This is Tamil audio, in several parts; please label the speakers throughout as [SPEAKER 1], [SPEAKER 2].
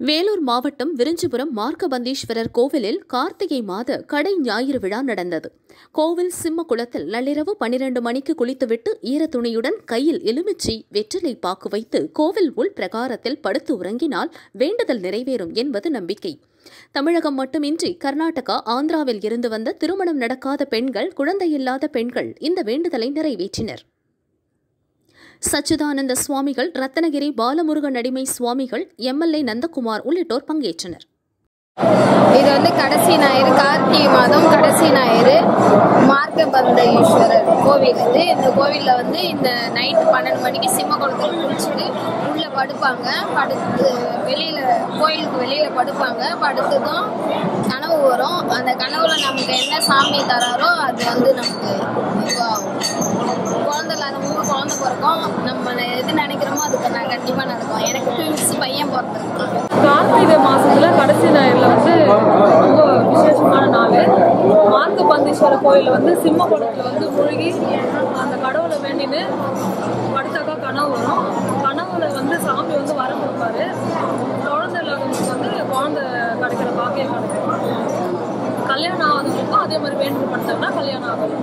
[SPEAKER 1] வேலூர் மாவட்டம் விரிஞ்சிபுரம் மார்க்கபந்தீஸ்வரர் கோவிலில் கார்த்திகை மாத கடை ஞாயிறு விழா நடந்தது கோவில் சிம்ம குளத்தில் நள்ளிரவு பனிரெண்டு மணிக்கு குளித்துவிட்டு ஈரத்துணியுடன் கையில் எலுமிச்சை வெற்றிலை பாக்கு வைத்து கோவில் உள் பிரகாரத்தில் படுத்து உறங்கினால் வேண்டுதல் நிறைவேறும் என்பது நம்பிக்கை தமிழகம் மட்டுமின்றி கர்நாடகா ஆந்திராவில் இருந்து வந்த திருமணம் நடக்காத பெண்கள் குழந்தையில்லாத பெண்கள் இந்த வேண்டுதலை நிறைவேற்றினர் சச்சிதானந்த சுவாமிகள் ரத்னகிரி பாலமுருகன் அடிமை சுவாமிகள் எம்எல்ஏ நந்தகுமார் உள்ளிட்டோர் பங்கேற்றனர்
[SPEAKER 2] இது வந்து கடைசி ஞாயிறு கார்த்திகை மாதம் கடைசி ஞாயிறு மார்க்கபந்த ஈஸ்வரர் கோவில் இது இந்த கோவிலில் வந்து இந்த நைட்டு பன்னெண்டு மணிக்கு சிம்ம குளத்தில் குளிச்சுட்டு உள்ளே படுப்பாங்க படுத்து வெளியில் கோயிலுக்கு வெளியில் படுப்பாங்க படுத்ததும் கனவு வரும் அந்த கனவுல நமக்கு என்ன சாமி தராரோ அது வந்து நமக்கு இதுவாகும் குழந்தை இல்லாத மூணு குழந்தை பிறக்கும் நம்ம எது நினைக்கிறோமோ அதுக்கு நான் கண்டிப்பாக நடக்கும் எனக்கு ட்வின்ஸ் பையன் பிறந்திருக்கான்
[SPEAKER 3] கார்த்திகை மாசத்துல கடைசி ஞாயிறுல வந்து ரொம்ப விசேஷமான நாள் மார்க்க பந்தீஸ்வரர் கோயில் வந்து சிம்ம குளத்துல வந்து மூழ்கி அந்த கடவுளை வேண்டின்னு படுத்தாக்கா கனவு வரும் கனவுல வந்து சாமி வந்து வர கொடுப்பாரு குழந்தை இல்லாதவங்களுக்கு வந்து குழந்தை கிடைக்கிற பாக்கியம் கிடைக்கும் கல்யாணம் ஆகாதவங்களுக்கும் அதே மாதிரி வேண்டுதல் பண்ணிட்டாங்கன்னா கல்யாணம் ஆகும்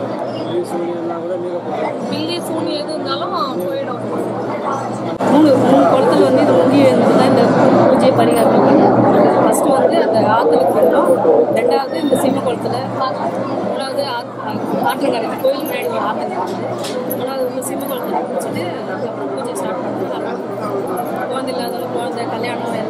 [SPEAKER 3] பில்லி சூனி எது இருந்தாலும் போயிடும்
[SPEAKER 4] மூணு மூணு குளத்துல வந்து இது முங்கி எழுந்து தான் இந்த பூஜை பரிகாரம் பண்ணுறது ஃபஸ்ட்டு வந்து அந்த ஆற்றுல போடுறோம் ரெண்டாவது இந்த சிம்ம குளத்துல மூணாவது ஆற்றங்கரை கோயில் முன்னாடி ஒரு ஆற்றுங்க மூணாவது வந்து சிம்ம குளத்துல குளிச்சுட்டு அதுக்கப்புறம் பூஜை ஸ்டார்ட் பண்ணுறது குழந்தை இல்லாதவங்க குழந்தை கல்யாணம்